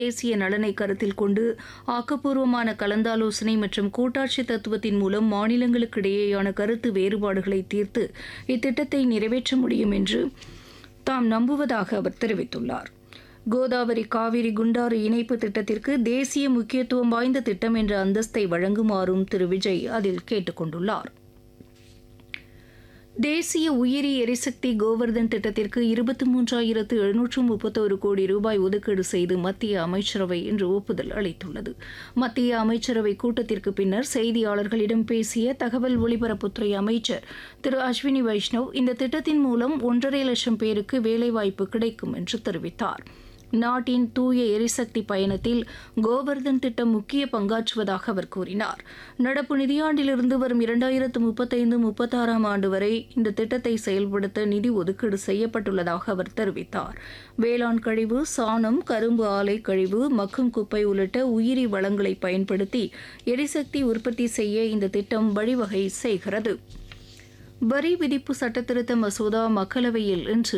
தேசிய நலனை கருத்தில் கொண்டு ஆக்கப்பூர்வமான கலந்தாலோசனை மற்றும் கூட்டாட்சி தத்துவத்தின் மூலம் மாநிலங்களுக்கிடையேயான கருத்து வேறுபாடுகளை தீர்த்து இத்திட்டத்தை நிறைவேற்ற முடியும் என்று தாம் நம்புவதாக அவர் தெரிவித்துள்ளார் கோதாவரி காவிரி குண்டாறு இணைப்பு திட்டத்திற்கு தேசிய முக்கியத்துவம் வாய்ந்த திட்டம் என்ற அந்தஸ்தை வழங்குமாறும் திரு விஜய் அதில் கேட்டுக் கொண்டுள்ளார் தேசிய உயிரி எரிசக்தி கோவர்தன் திட்டத்திற்கு இருபத்தி மூன்றாயிரத்து எழுநூற்று முப்பத்தோரு கோடி ரூபாய் ஒதுக்கீடு செய்து மத்திய அமைச்சரவை இன்று ஒப்புதல் அளித்துள்ளது மத்திய அமைச்சரவை கூட்டத்திற்கு பின்னர் செய்தியாளர்களிடம் பேசிய தகவல் ஒலிபரப்புத்துறை அமைச்சர் திரு அஸ்வினி வைஷ்ணவ் இந்த திட்டத்தின் மூலம் ஒன்றரை லட்சம் பேருக்கு வேலைவாய்ப்பு கிடைக்கும் என்று தெரிவித்தார் நாட்டின் தூய எரிசக்தி பயணத்தில் கோவர்தன் திட்டம் முக்கிய பங்காற்றுவதாக அவர் கூறினார் நடப்பு நிதியாண்டிலிருந்து வரும் இரண்டாயிரத்து முப்பத்தைந்து முப்பத்தாறாம் ஆண்டு வரை இந்த திட்டத்தை செயல்படுத்த நிதி ஒதுக்கீடு செய்யப்பட்டுள்ளதாக அவர் தெரிவித்தார் வேளாண் கழிவு சாணம் கரும்பு ஆலை கழிவு மக்கும் குப்பை உள்ளிட்ட உயிரி வளங்களை பயன்படுத்தி எரிசக்தி உற்பத்தி செய்ய இந்த திட்டம் வழிவகை செய்கிறது வரி விதிப்பு சட்டத்திருத்த மசோதா மக்களவையில் இன்று